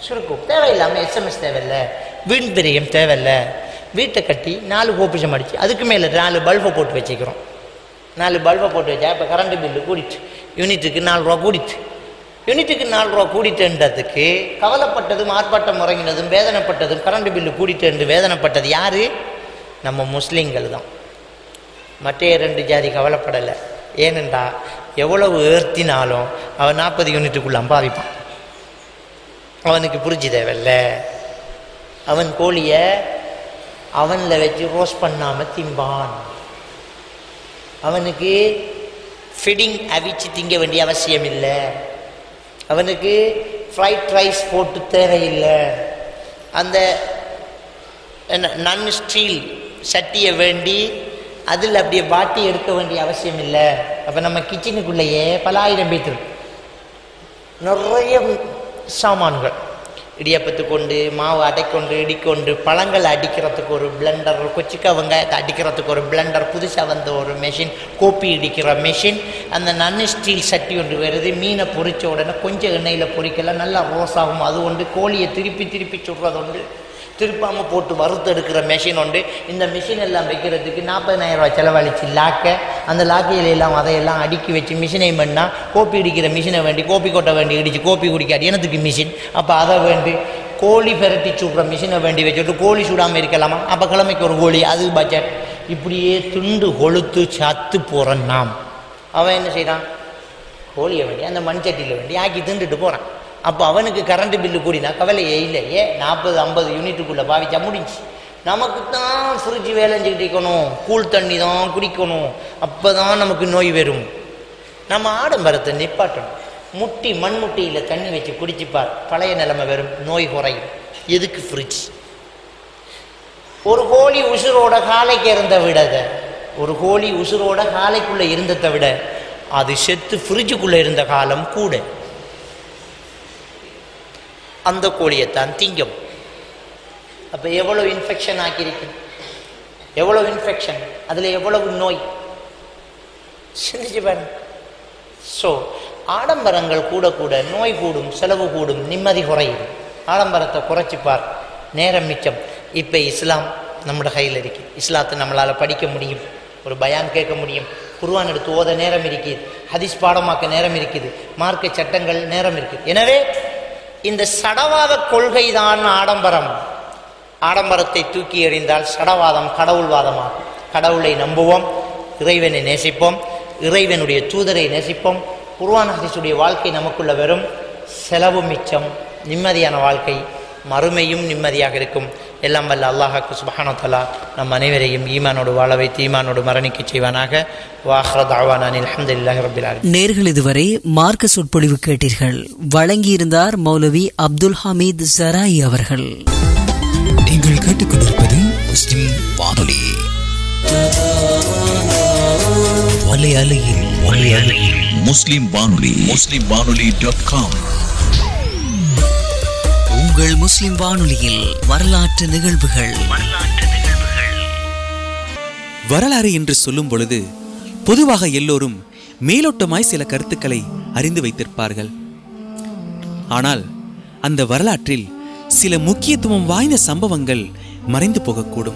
சுருக்கும் தேவையில்லாமல் எஸ்எம்எஸ் தேவையில்ல வீண் பிரியம் தேவையில்ல வீட்டை கட்டி நாலு கோபிஷம் அடிச்சு அதுக்கு மேலே நாலு பல்பை போட்டு வச்சுக்கிறோம் நாலு பல்பை போட்டு வச்சா இப்போ கரண்ட் பில்லு கூடிட்டு யூனிட்டுக்கு நாலு ரூபா கூடிட்டு யூனிட்டுக்கு நாலு ரூபா கூடிட்டுன்றதுக்கு கவலைப்பட்டதும் ஆர்ப்பாட்டம் முறங்கினதும் வேதனைப்பட்டதும் கரண்ட் பில்லு கூடிட்டு வேதனைப்பட்டது யாரு நம்ம முஸ்லீம்கள் தான் மற்ற ரெண்டு ஜாதி கவலைப்படலை ஏனென்றா எவ்வளவு ஏர்த்தினாலும் அவன் நாற்பது யூனிட்டுக்குள்ள அம்பாவிப்பான் அவனுக்கு புரிஞ்சு தேவையில்ல அவன் கோழியை அவனில் வச்சு ரோஸ்ட் பண்ணாமல் திம்பான் அவனுக்கு ஃபிடிங் அவிச்சு திங்க வேண்டிய அவசியம் இல்லை அவனுக்கு ஃப்ரைட் ரைஸ் போட்டு தேவையில்லை அந்த என்ன நன் ஸ்டீல் சட்டியை வேண்டி அதில் அப்படியே பாட்டி எடுக்க வேண்டிய அவசியம் இல்லை அப்போ நம்ம கிச்சனுக்குள்ளேயே பல ஆயிரம் பேர் நிறைய சாமான்கள் இடியப்பத்து கொண்டு மாவு அடைக்கொண்டு இடிக்கொண்டு பழங்களை அடிக்கிறதுக்கு ஒரு பிளெண்டர் கொச்சிக்காய் வெங்காயத்தை அடிக்கிறதுக்கு ஒரு பிளெண்டர் புதுசாக வந்த ஒரு மெஷின் கோப்பி இடிக்கிற மெஷின் அந்த நன்னு ஸ்டீல் சட்டி ஒன்று வருது மீனை பொரிச்ச உடனே கொஞ்சம் எண்ணெயில் பொரிக்கலாம் நல்லா ரோஸ் ஆகும் அது உண்டு கோழியை திருப்பி திருப்பி சுடுறது உண்டு திருப்பாமல் போட்டு வறுத்தெடுக்கிற மெஷின் உண்டு இந்த மிஷின் எல்லாம் வைக்கிறதுக்கு நாற்பதனாயிரம் ரூபாய் செலவழிச்சு லாக்க அந்த லாக்கையில எல்லாம் அதையெல்லாம் அடுக்கி வச்சு மிஷினை பண்ணால் கோப்பி இடிக்கிற மிஷினை வேண்டி கோப்பி கொட்டை வேண்டி இடிச்சு கோப்பி குடிக்காது எனத்துக்கு மிஷின் அப்போ அதை வேண்டி கோழி பெரட்டி சுடுற மிஷினை வேண்டி வச்சுட்டு கோழி சுடாமல் இருக்கலாமா அப்போ கிழமைக்கு ஒரு கோழி அது பட்ஜெட் இப்படியே துண்டு கொளுத்து சத்து போகிறான் நாம் அவன் என்ன செய்கிறான் கோழியை வேண்டி அந்த மண் சட்டியில் வேண்டி ஆக்கி திண்டுட்டு போகிறான் அப்போ அவனுக்கு கரண்ட் பில்லு கூடினா கவலையே இல்லை ஏ நாற்பது ஐம்பது யூனிட்டுக்குள்ளே பாவிச்சா முடிஞ்சு நமக்கு தான் ஃப்ரிட்ஜ் வேலைஞ்சிக்கிட்டு இருக்கணும் கூல் தண்ணி தான் குடிக்கணும் அப்போ தான் நமக்கு நோய் வரும் நம்ம ஆடம்பரத்தை நிப்பாட்டணும் முட்டி மண்முட்டியில் தண்ணி வச்சு குடிச்சுப்பார் பழைய நிலைமை வரும் நோய் குறையும் எதுக்கு ஃப்ரிட்ஜ் ஒரு கோழி உசுரோட காலைக்கு இருந்த விடத ஒரு கோழி உசுரோட காலைக்குள்ளே இருந்ததை விட அது செத்து ஃப்ரிட்ஜுக்குள்ளே இருந்த காலம் கூட அந்த கோழியைத்தான் திங்கும் அப்போ எவ்வளோ இன்ஃபெக்ஷன் ஆக்கியிருக்கு எவ்வளோ இன்ஃபெக்ஷன் அதில் எவ்வளவு நோய் சிந்திச்சு பாருங்க ஸோ ஆடம்பரங்கள் கூட கூட நோய் கூடும் செலவு கூடும் நிம்மதி குறையும் ஆடம்பரத்தை குறைச்சிப்பார் நேரம் மிச்சம் இப்போ இஸ்லாம் நம்மளோட கையில் இருக்கு இஸ்லாத்தை நம்மளால் படிக்க முடியும் ஒரு பயான் கேட்க முடியும் குர்ஆன் எடுத்து ஓத நேரம் இருக்குது ஹதீஸ் பாடமாக்க நேரம் இருக்குது மார்க்க சட்டங்கள் நேரம் இருக்குது எனவே இந்த சடவாத கொள்கைதான் ஆடம்பரம் ஆடம்பரத்தை தூக்கி எறிந்தால் சடவாதம் கடவுள்வாதமாகும் கடவுளை நம்புவோம் இறைவனை நேசிப்போம் இறைவனுடைய தூதரை நேசிப்போம் குர்ஆன் ஹதீஸுடைய வாழ்க்கை நமக்குள்ள வரும் செலவு மிச்சம் நிம்மதியான வாழ்க்கை மறுமையும் நிம்மதியாக இருக்கும் எல்லாம் வல்ல அல்லாஹாக்கு சுபஹானோ தலா நம் அனைவரையும் ஈமானோடு வாழ வைத்து ஈமானோடு மரணிக்க செய்வானாக வாஹ்ரத் அவானான் அல்ஹம்துலில்லாஹி ரப்பில் ஆலமீன் நேர்கள் இதுவரை மார்க்க சொற்பொழிவு கேட்டீர்கள் வழங்கியிருந்தார் மௌலவி அப்துல் ஹமீத் ஜராய் அவர்கள் நீங்கள் கேட்டுக்கொண்டிருப்பது முஸ்லிம் வானொலி வலை அலையில் வலை அலையில் முஸ்லிம் வானொலி முஸ்லிம் வானொலி டாட் காம் உங்கள் முஸ்லிம் வானொலியில் வரலாற்று நிகழ்வுகள் வரலாறு என்று சொல்லும் பொழுது பொதுவாக எல்லோரும் மேலோட்டமாய் சில கருத்துக்களை அறிந்து வைத்திருப்பார்கள் ஆனால் அந்த வரலாற்றில் சில முக்கியத்துவம் வாய்ந்த சம்பவங்கள் மறைந்து போகக்கூடும்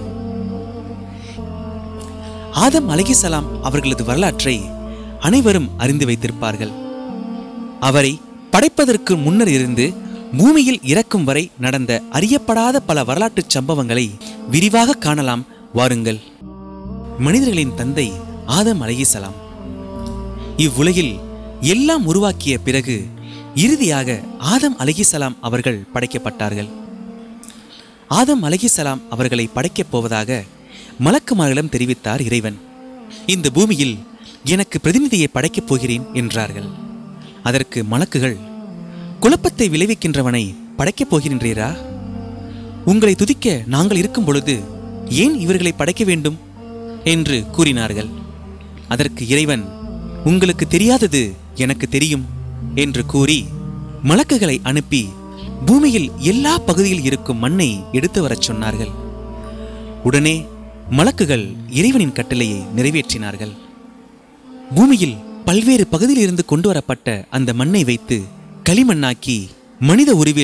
ஆதம் அலைஹிஸ்ஸலாம் அவர்களது வரலாற்றை அனைவரும் அறிந்து வைத்திருப்பார்கள் அவரை படைப்பதற்கு முன்னர் இருந்து பூமியில் இறக்கும் வரை நடந்த அறியப்படாத பல வரலாற்றுச் சம்பவங்களை விரிவாக காணலாம் வாருங்கள் மனிதர்களின் தந்தை ஆதம் அலைஹிஸ்ஸலாம் இவ்வுலகில் எல்லாம் உருவாக்கிய பிறகு இறுதியாக ஆதம் அலைஹிஸ்ஸலாம் அவர்கள் படைக்கப்பட்டார்கள் ஆதம் அலைஹிஸ்ஸலாம் அவர்களை படைக்கப் போவதாக மலக்குமாரிடம் தெரிவித்தார் இறைவன் இந்த பூமியில் எனக்கு பிரதிநிதியை படைக்கப் போகிறேன் என்றார்கள் அதற்கு மலக்குகள் குழப்பத்தை விளைவிக்கின்றவனை படைக்கப் போகின்றீரா உங்களை துதிக்க நாங்கள் இருக்கும் பொழுது ஏன் இவர்களை படைக்க வேண்டும் என்று கூறினார்கள் அதற்கு இறைவன் உங்களுக்கு தெரியாதது எனக்கு தெரியும் என்று கூறி மலக்குகளை அனுப்பி பூமியில் எல்லா பகுதியில் இருக்கும் மண்ணை எடுத்து வரச் சொன்னார்கள் உடனே மலக்குகள் இறைவனின் கட்டளையை நிறைவேற்றினார்கள் பூமியில் பல்வேறு பகுதியில் இருந்து கொண்டு வரப்பட்ட அந்த மண்ணை வைத்து களிமண்ணாக்கி மனித உருவில்